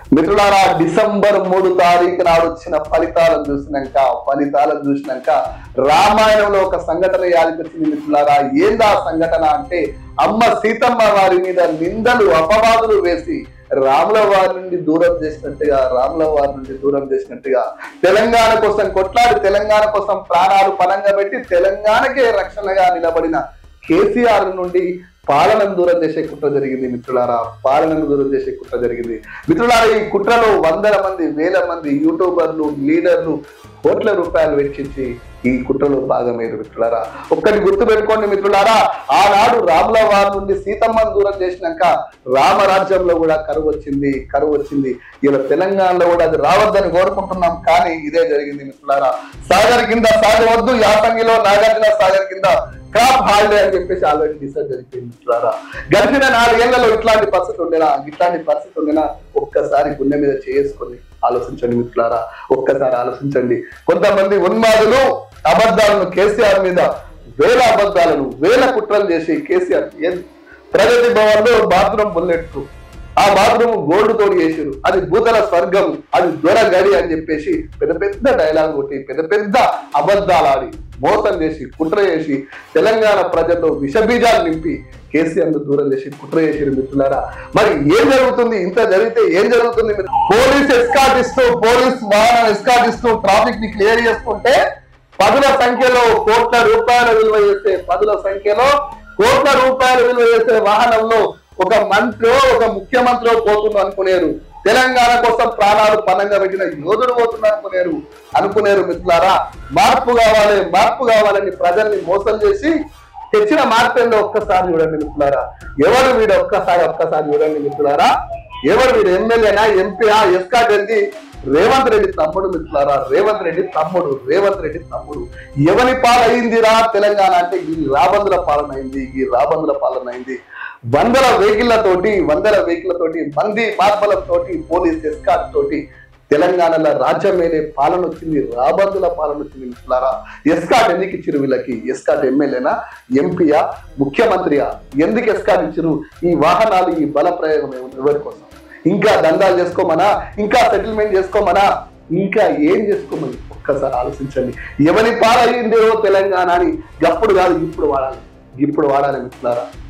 మిత్రులారా డిసెంబర్ మూడు తారీఖు నాడు వచ్చిన ఫలితాలను చూసినాక ఫలితాలను చూసినాక రామాయణంలో ఒక సంఘటన యాదికొచ్చింది మిత్రులారా ఏందా సంఘటన అంటే అమ్మ సీతమ్మ వారి మీద నిందలు అపవాదులు వేసి రాముల వారి నుండి దూరం చేసినట్టుగా రాముల వారి నుండి దూరం చేసినట్టుగా తెలంగాణ కోసం కొట్లాడి తెలంగాణ కోసం ప్రాణాలు పనంగా పెట్టి తెలంగాణకే రక్షణగా నిలబడిన కేసీఆర్ నుండి పాలనను దూరం చేసే కుట్ర జరిగింది మిత్రులారా పాలనను దూరం చేసే కుట్ర జరిగింది మిత్రులారా ఈ కుట్రలో వందల మంది వేల మంది యూట్యూబర్లు లీడర్లు కోట్ల రూపాయలు వెచ్చించి ఈ కుట్రలో భాగమయ్యారు మిత్రులారా ఒక్కటి గుర్తు పెట్టుకోండి మిత్రులారా ఆనాడు రాముల వారి నుండి సీతమ్మను దూరం చేసినాక రామరాజ్యంలో కూడా కరువు వచ్చింది కరువు వచ్చింది ఇలా తెలంగాణలో కూడా అది రావద్దని కోరుకుంటున్నాం కానీ ఇదే జరిగింది మిత్రులారా సాగర్ కింద సాగవద్దు యాసంగిలో నాగార్జున సాగర్ కింద క్రాప్ హాలిడే అని చెప్పేసి ఆల్రెడీ డిసైడ్ జరిగింది మిత్రులారా గడిచిన నాలుగేళ్లలో ఇట్లాంటి పరిస్థితి ఉండేనా ఇట్లాంటి పరిస్థితి ఉండేనా ఒక్కసారి గుండె మీద చేసుకొని ఆలోచించండి మిత్రులారా ఒక్కసారి ఆలోచించండి కొంతమంది ఉన్మాదులు అబద్ధాలను కేసీఆర్ మీద వేల అబద్ధాలను వేల కుట్రలు చేసి కేసీఆర్ ఏం- ప్రగతి భవన్ లో బాత్రూమ్ బుల్లెట్ ఆ బాత్రూమ్ గోల్డ్ తోడి చేసారు అది భూతల స్వర్గం అది దొర గడి అని చెప్పేసి పెద్ద పెద్ద డైలాగ్ కొట్టి పెద్ద పెద్ద అబద్ధాలు ఆడి మోసం చేసి కుట్ర చేసి తెలంగాణ ప్రజల్లో విషబీజాలు నింపి కేసీఆర్ ను దూరం చేసి కుట్ర చేసి మిత్రులారా మరి ఏం జరుగుతుంది ఇంత జరిగితే ఏం జరుగుతుంది మిత్రు- పోలీస్ ఎస్కాట్ ఇస్తూ పోలీస్ వాహనం ఎస్కాట్ ఇస్తూ ట్రాఫిక్ ని క్లియర్ చేస్తుంటే పదుల సంఖ్యలో కోట్ల రూపాయల విలువ చేసే పదుల సంఖ్యలో కోట్ల రూపాయల విలువ చేసే వాహనంలో ఒక మంత్రి ఒక ముఖ్యమంత్రి పోతుంది అనుకునేరు తెలంగాణ కోసం ప్రాణాలు పనంగా పెట్టిన యోధుడు పోతుంది అనుకునేరు అనుకునేరు మిత్రులారా మార్పు కావాలి మార్పు కావాలని ప్రజల్ని మోసం చేసి తెచ్చిన మార్పుల్లో ఒక్కసారి చూడండి మిత్రులారా ఎవరు వీడు ఒక్కసారి ఒక్కసారి చూడండి మిత్రులారా ఎవరు వీడు ఎమ్మెల్యేనా ఎంపీనా ఎస్కాట్ ఏంది రేవంత్ రెడ్డి తమ్ముడు మిత్రులారా రేవంత్ రెడ్డి తమ్ముడు రేవంత్ రెడ్డి తమ్ముడు ఎవరి పాలైందిరా తెలంగాణ అంటే ఈ రాబందుల పాలన అయింది ఈ రాబందుల పాలన అయింది వందల వెహికల్లతోటి వందల వెహికల్లతోటి మంది మార్బలతోటి పోలీస్ ఎస్కాట్ తోటి తెలంగాణలో రాజ్యం మీదే పాలన వచ్చింది రాబందుల పాలన వచ్చింది మిత్రులారా ఎస్కాట్ ఎందుకు ఇచ్చిరు వీళ్ళకి ఎస్కాట్ ఎమ్మెల్యేనా ఎంపీయా ముఖ్యమంత్రియా ఎందుకు ఎస్కాట్ ఇచ్చిరు ఈ వాహనాలు ఈ బల ప్రయోగం ఏమి- ఎవరి కోసం ఇంకా దందాలు చేసుకోమనా ఇంకా సెటిల్మెంట్ చేసుకోమనా ఇంకా ఏం చేసుకోమని ఒక్కసారి ఆలోచించండి ఎవరి పాలయ్యిందో తెలంగాణ అని ఎప్పుడు కాదు ఇప్పుడు వాడాలి ఇప్పుడు వాడాలి మిత్రులారా